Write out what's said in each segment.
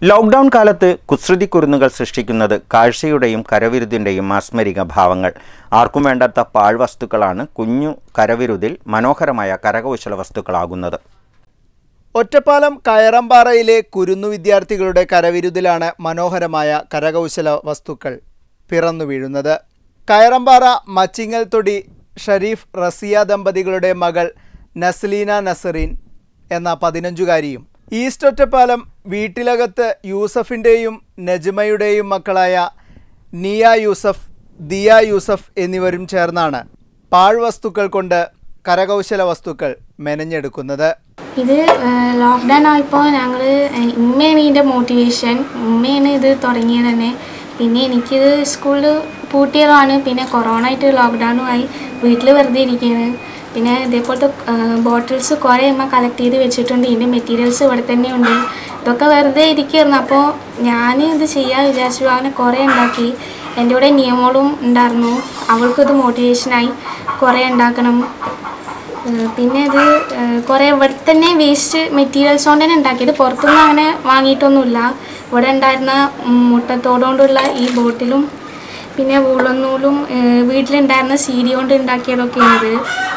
lockdown കാലത്ത് കുസൃതി കുരുന്നുകൾ സൃഷ്ടിക്കുന്നത് കാഴ്ചയുടെയും കരവിരുതിൻ്റെയും മാസ്മരിക ഭാവങ്ങൾ ആർക്കും വേണ്ടാത്ത പാഴ്വസ്തുക്കളാണ് കുഞ്ഞു കരവിരുതിൽ മനോഹരമായ കരകൗശല വസ്തുക്കളാകുന്നത് ഒറ്റപ്പാലം കയറമ്പാറയിലെ കുരുന്നു വിദ്യാർത്ഥികളുടെ കരവിരുതിലാണ് മനോഹരമായ കരകൗശല വസ്തുക്കൾ പിറന്നു വീഴുന്നത് കയറമ്പാറ മച്ചിങ്ങൽ തൊടി ഷരീഫ് റസിയ ദമ്പതികളുടെ മകൾ നസ്ലീന നസറിൻ എന്ന പതിനഞ്ചുകാരിയും ഈസ്റ്റ് ഒറ്റപ്പാലം വീട്ടിലകത്ത് യൂസഫിൻ്റെയും നജ്മയുടെയും മക്കളായ നിയ യൂസഫ് ദിയ യൂസഫ് എന്നിവരും ചേർന്നാണ് പാഴ്വസ്തുക്കൾ കൊണ്ട് കരകൗശല വസ്തുക്കൾ മെനഞ്ഞെടുക്കുന്നത് ഇത് ലോക്ക്ഡൗൺ ആയപ്പോൾ ഞങ്ങൾ ഉമ്മയാണ് ഇതിൻ്റെ മോട്ടിവേഷൻ ഉമ്മയാണ് ഇത് തുടങ്ങിയത് തന്നെ പിന്നെ എനിക്കിത് സ്കൂളിൽ പൂട്ടിയതാണ് പിന്നെ കൊറോണ ആയിട്ട് ലോക്ക്ഡൗണും ആയി വീട്ടിൽ വെറുതെ ഇരിക്കുകയാണ് പിന്നെ ഇതേപോലത്തെ ബോട്ടിൽസ് കുറേ അമ്മ കളക്ട് ചെയ്ത് വെച്ചിട്ടുണ്ട് ഇതിൻ്റെ മെറ്റീരിയൽസ് ഇവിടെ തന്നെ ഉണ്ട് ഇതൊക്കെ വെറുതെ ഇരിക്കുകയായിരുന്നു അപ്പോൾ ഞാൻ ഇത് ചെയ്യാൻ വിചാരിച്ചു അങ്ങനെ കുറേ ഉണ്ടാക്കി എൻ്റെ കൂടെ നിയമോളും ഉണ്ടായിരുന്നു അവൾക്കിത് മോട്ടിവേഷനായി കുറേ ഉണ്ടാക്കണം ഏഹ് പിന്നെ ഇത് ഏഹ് കുറേ ഇവിടെ തന്നെ വേസ്റ്റ് മെറ്റീരിയൽസ് കൊണ്ട് തന്നെ ഉണ്ടാക്കിയത് പുറത്തുനിന്ന് അങ്ങനെ വാങ്ങിയിട്ടൊന്നുമില്ല ഇവിടെ ഉണ്ടായിരുന്ന ഉം, മുട്ടത്തോടുകൊണ്ടുള്ള ഈ ബോട്ടിലും പിന്നെ വൂളന്നൂലും ഏഹ് വീട്ടിലുണ്ടായിരുന്ന സീഡി കൊണ്ട് ഉണ്ടാക്കിയതൊക്കെയാണിത്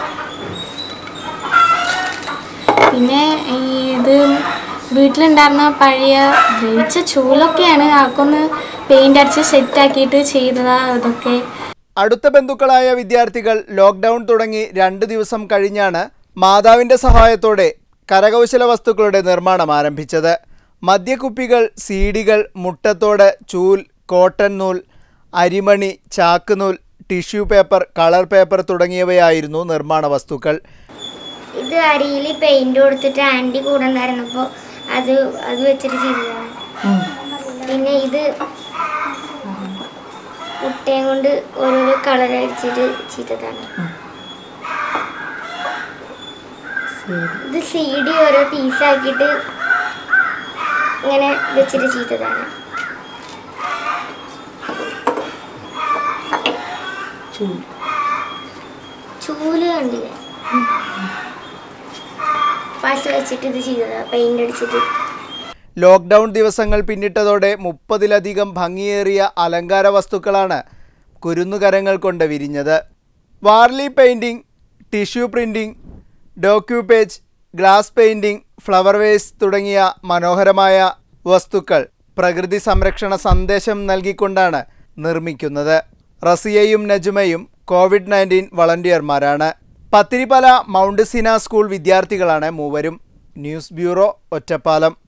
പിന്നെ ഈ ഇത് വീട്ടിലുണ്ടായിരുന്ന പഴയ ദ്രവിച്ച ചൂലൊക്കെയാണ് അതൊക്കെ പെയിൻ്റ് അടിച്ച് സെറ്റാക്കിയിട്ട് ചെയ്തതാ അതൊക്കെ അടുത്ത ബന്ധുക്കളായ വിദ്യാർത്ഥികൾ ലോക്ക്ഡൗൺ തുടങ്ങി രണ്ട് ദിവസം കഴിഞ്ഞാണ് മാതാവിൻ്റെ സഹായത്തോടെ കരകൗശല വസ്തുക്കളുടെ നിർമ്മാണം ആരംഭിച്ചത് മദ്യക്കുപ്പികൾ സീഡികൾ മുട്ടത്തോട് ചൂൽ കോട്ടൺ നൂൽ അരിമണി ചാക്കുനൂൽ ടിഷ്യൂ പേപ്പർ കളർ പേപ്പർ തുടങ്ങിയവയായിരുന്നു നിർമ്മാണ വസ്തുക്കൾ ഇത് അരിയിൽ പെയിന്റ് കൊടുത്തിട്ട് ആൻറ്റി കൂടെ ഉണ്ടായിരുന്നപ്പോൾ അത് അത് വെച്ചിട്ട് ചെയ്തതാണ് പിന്നെ ഇത് മുട്ടയും കൊണ്ട് ഓരോരോ കളർ അടിച്ചിട്ട് ചെയ്തതാണ് ഇത് സി ഡി ഓരോ പീസാക്കിയിട്ട് ഇങ്ങനെ വെച്ചിട്ട് ചെയ്തതാണ് ചൂല് കണ്ടില്ലേ പശ വെച്ചിട്ട് ഇത് ചെയ്തതാണ് പെയിന്റ് അടിച്ചിട്ട് ലോക്ക്ഡൗൺ ദിവസങ്ങൾ പിന്നിട്ടതോടെ മുപ്പതിലധികം ഭംഗിയേറിയ അലങ്കാര വസ്തുക്കളാണ് കുരുന്നുകരങ്ങൾ കൊണ്ട് വിരിഞ്ഞത് Warli painting tissue printing decoupage glass painting flower vase തുടങ്ങിയ മനോഹരമായ വസ്തുക്കൾ പ്രകൃതി സംരക്ഷണ സന്ദേശം നൽകിക്കൊണ്ടാണ് നിർമ്മിക്കുന്നത് റസിയയും നജുമയും കോവിഡ് നയൻറ്റീൻ വളണ്ടിയർമാരാണ് പത്തിരിപ്പല മൗണ്ട് സിന സ്കൂൾ വിദ്യാർത്ഥികളാണ് മൂവരും ന്യൂസ് ബ്യൂറോ ഒറ്റപ്പാലം